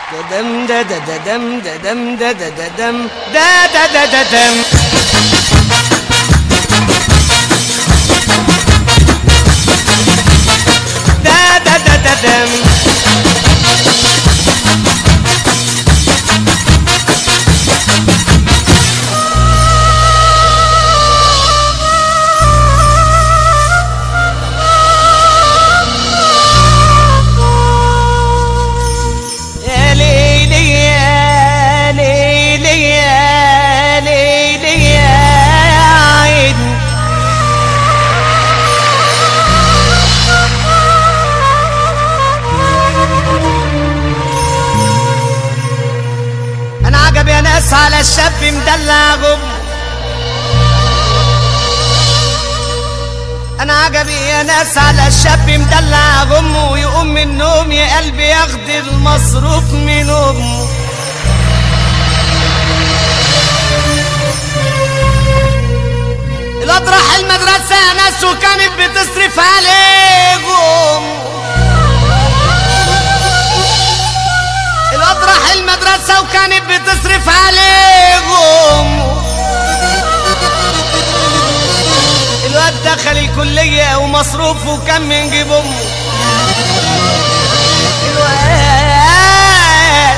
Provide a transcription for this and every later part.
دم دا دا دا دم دا دم دا دا دا دم دا دا دا دا دم دا دا دا دا دم يا ليلي يا ليلي يا ليلي يا عين انا عجب يا ناس على الشاب مدلع غم انا عجبي يا ناس على الشاب مدلع غمه ويقوم من النوم يا قلبي ياخد المصروف من امه الواد راح المدرسة يا ناس وكانت بتصرف عليهم الواد راح المدرسة وكانت بتصرف عليهم الواد دخل الكلية ومصروفه كان من جيب امه الواد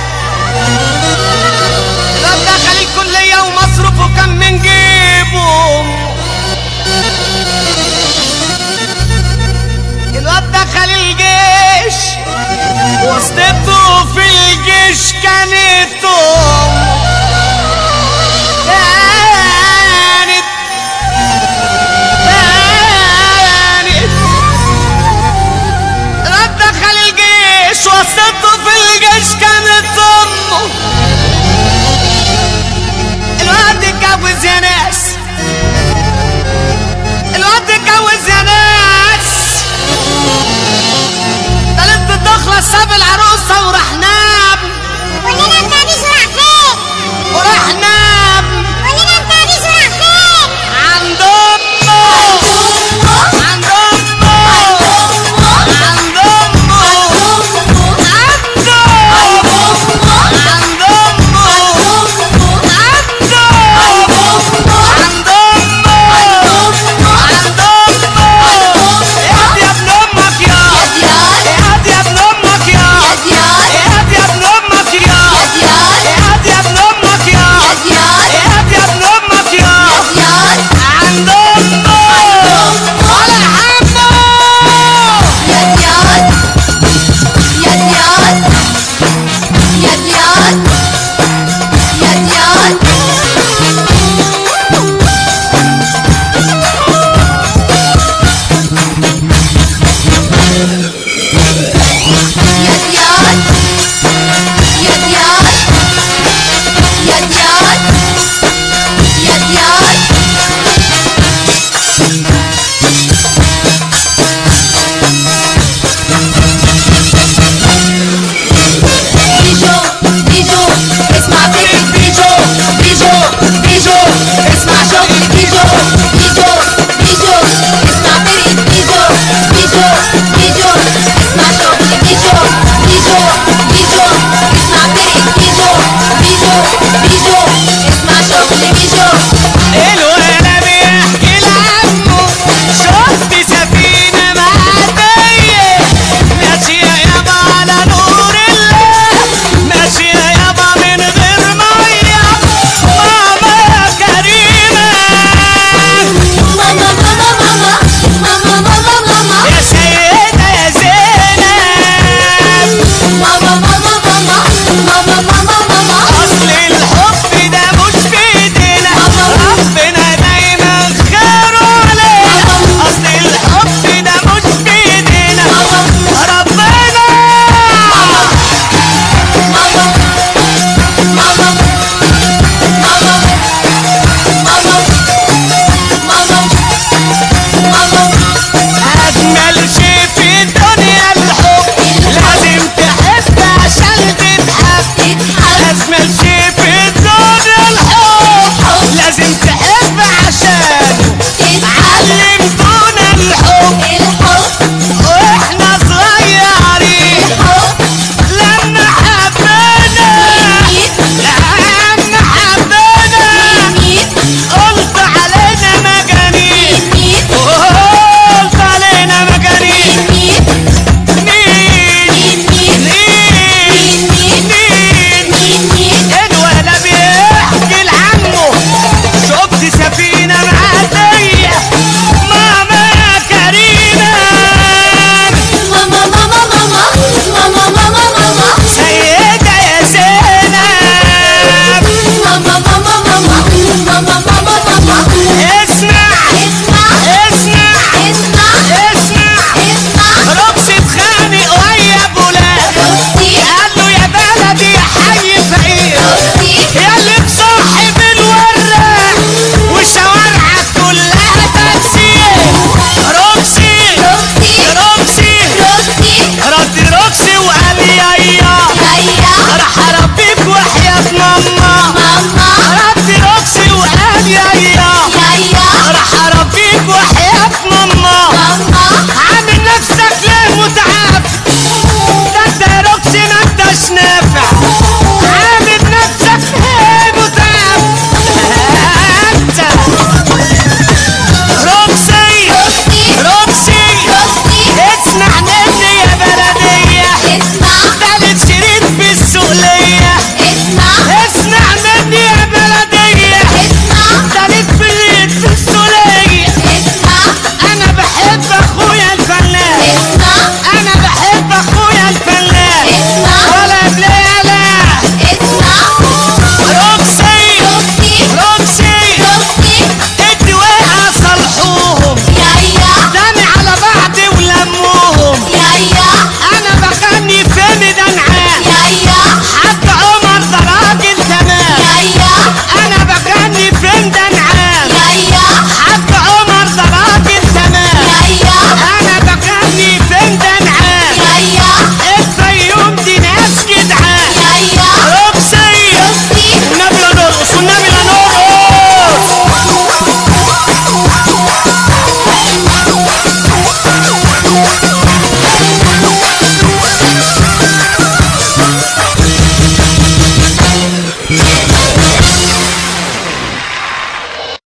الواد دخل الكلية ومصروفه كان من جيب امه الواد دخل الجيش وسطته في الجيش كانت